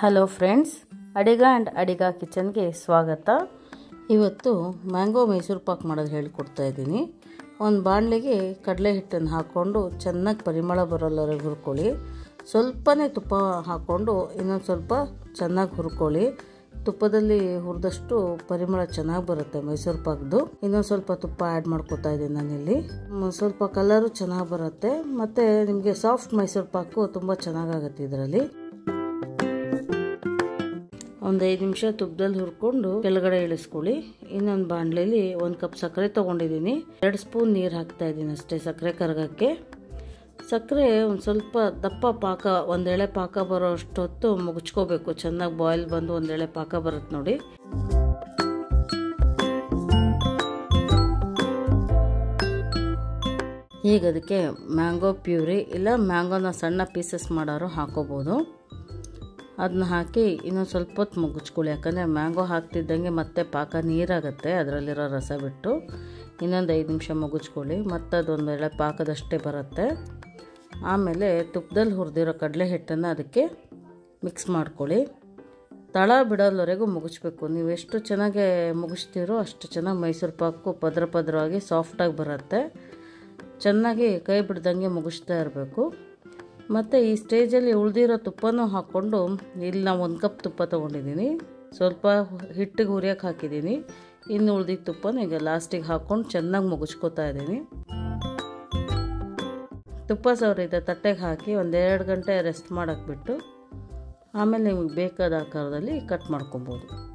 hello friends Adiga and Adiga ಕಿಚನ್ಗೆ ಸ್ವಾಗತ ಇವತ್ತು ಮ್ಯಾಂಗೋ ಮೈಸೂರು ಪಾಕ್ ಮಾಡೋದು ಹೇಳಿಕೊಡ್ತಾ ಇದ್ದೀನಿ ಒಂದು ಬಾಣಲೆಗೆ ಕಡಲೆ ಹಿಟ್ಟನ್ನು ಹಾಕ್ಕೊಂಡು ಚೆನ್ನಾಗಿ ಪರಿಮಳ ಬರೋಲ್ಲವರೆಗೆ ಹುರ್ಕೊಳ್ಳಿ ಸ್ವಲ್ಪನೇ ತುಪ್ಪ ಹಾಕ್ಕೊಂಡು ಇನ್ನೊಂದು ಸ್ವಲ್ಪ ಚೆನ್ನಾಗಿ ಹುರ್ಕೊಳ್ಳಿ ತುಪ್ಪದಲ್ಲಿ ಹುರಿದಷ್ಟು ಪರಿಮಳ ಚೆನ್ನಾಗಿ ಬರುತ್ತೆ ಮೈಸೂರು ಪಾಕ್ದು ಇನ್ನೊಂದು ಸ್ವಲ್ಪ ತುಪ್ಪ ಆ್ಯಡ್ ಮಾಡ್ಕೊತಾ ಇದ್ದೀನಿ ನಾನಿಲ್ಲಿ ಮ್, ಸ್ವಲ್ಪ ಕಲರು ಚೆನ್ನಾಗಿ ಬರುತ್ತೆ ಮತ್ತು ನಿಮಗೆ ಸಾಫ್ಟ್ ಮೈಸೂರು ಪಾಕು ತುಂಬ ಚೆನ್ನಾಗಾಗುತ್ತೆ ಇದರಲ್ಲಿ ಒಂದು ಐದು ನಿಮಿಷ ತುಪ್ಪದಲ್ಲಿ ಹುರ್ಕೊಂಡು ಕೆಳಗಡೆ ಇಳಿಸ್ಕೊಳ್ಳಿ ಇನ್ನೊಂದು ಬಾಣಲೆಯಲ್ಲಿ ಒಂದು ಕಪ್ ಸಕ್ಕರೆ ತೊಗೊಂಡಿದ್ದೀನಿ ಎರಡು ಸ್ಪೂನ್ ನೀರು ಹಾಕ್ತಾ ಇದ್ದೀನಿ ಅಷ್ಟೇ ಸಕ್ಕರೆ ಕರಗಕ್ಕೆ ಸಕ್ಕರೆ ಒಂದು ಸ್ವಲ್ಪ ದಪ್ಪ ಪಾಕ ಒಂದು ಎಳೆ ಪಾಕ ಬರೋ ಅಷ್ಟೊತ್ತು ಮುಗಿಸ್ಕೋಬೇಕು ಚೆನ್ನಾಗಿ ಬಾಯ್ಲ್ ಬಂದು ಒಂದು ಎಳೆ ಪಾಕ ಬರುತ್ತೆ ನೋಡಿ ಈಗ ಅದಕ್ಕೆ ಮ್ಯಾಂಗೋ ಪ್ಯೂರಿ ಇಲ್ಲ ಮ್ಯಾಂಗೋನ ಸಣ್ಣ ಪೀಸಸ್ ಮಾಡೋರು ಹಾಕೋಬೋದು ಅದನ್ನ ಹಾಕಿ ಇನ್ನೊಂದು ಸ್ವಲ್ಪ ಹೊತ್ತು ಮುಗಿಸ್ಕೊಳ್ಳಿ ಯಾಕಂದರೆ ಮ್ಯಾಂಗೋ ಹಾಕ್ತಿದ್ದಂಗೆ ಮತ್ತೆ ಪಾಕ ನೀರಾಗುತ್ತೆ ಅದರಲ್ಲಿರೋ ರಸ ಬಿಟ್ಟು ಇನ್ನೊಂದು ಐದು ನಿಮಿಷ ಮುಗಿಸ್ಕೊಳ್ಳಿ ಮತ್ತು ಅದೊಂದು ಎಳೆ ಪಾಕದಷ್ಟೇ ಬರುತ್ತೆ ಆಮೇಲೆ ತುಪ್ಪದಲ್ಲಿ ಹುರಿದಿರೋ ಕಡಲೆ ಹಿಟ್ಟನ್ನು ಅದಕ್ಕೆ ಮಿಕ್ಸ್ ಮಾಡ್ಕೊಳ್ಳಿ ತಳ ಬಿಡೋಲ್ಲವರೆಗೂ ಮುಗಿಸ್ಬೇಕು ನೀವು ಎಷ್ಟು ಚೆನ್ನಾಗಿ ಮುಗಿಸ್ತೀರೋ ಅಷ್ಟು ಚೆನ್ನಾಗಿ ಮೈಸೂರು ಪಾಕು ಪದ್ರ ಪದ್ರವಾಗಿ ಸಾಫ್ಟಾಗಿ ಬರುತ್ತೆ ಚೆನ್ನಾಗಿ ಕೈ ಬಿಡ್ದಂಗೆ ಮುಗಿಸ್ತಾ ಇರಬೇಕು ಮತ್ತು ಈ ಸ್ಟೇಜಲ್ಲಿ ಉಳಿದಿರೋ ತುಪ್ಪನೂ ಹಾಕ್ಕೊಂಡು ಇಲ್ಲಿ ನಾವು ಒಂದು ಕಪ್ ತುಪ್ಪ ತೊಗೊಂಡಿದ್ದೀನಿ ಸ್ವಲ್ಪ ಹಿಟ್ಟಿಗೆ ಹುರಿಯೋಕೆ ಹಾಕಿದ್ದೀನಿ ಇನ್ನು ಉಳ್ದಿದ್ದ ತುಪ್ಪನ ಈಗ ಲಾಸ್ಟಿಗೆ ಹಾಕ್ಕೊಂಡು ಚೆನ್ನಾಗಿ ಮುಗಿಸ್ಕೊತಾ ಇದ್ದೀನಿ ತುಪ್ಪ ಸವರಿದ ತಟ್ಟೆಗೆ ಹಾಕಿ ಒಂದೆರಡು ಗಂಟೆ ರೆಸ್ಟ್ ಮಾಡೋಕ್ಕೆ ಬಿಟ್ಟು ಆಮೇಲೆ ನಿಮಗೆ ಬೇಕಾದ ಆಕಾರದಲ್ಲಿ ಕಟ್ ಮಾಡ್ಕೊಬೋದು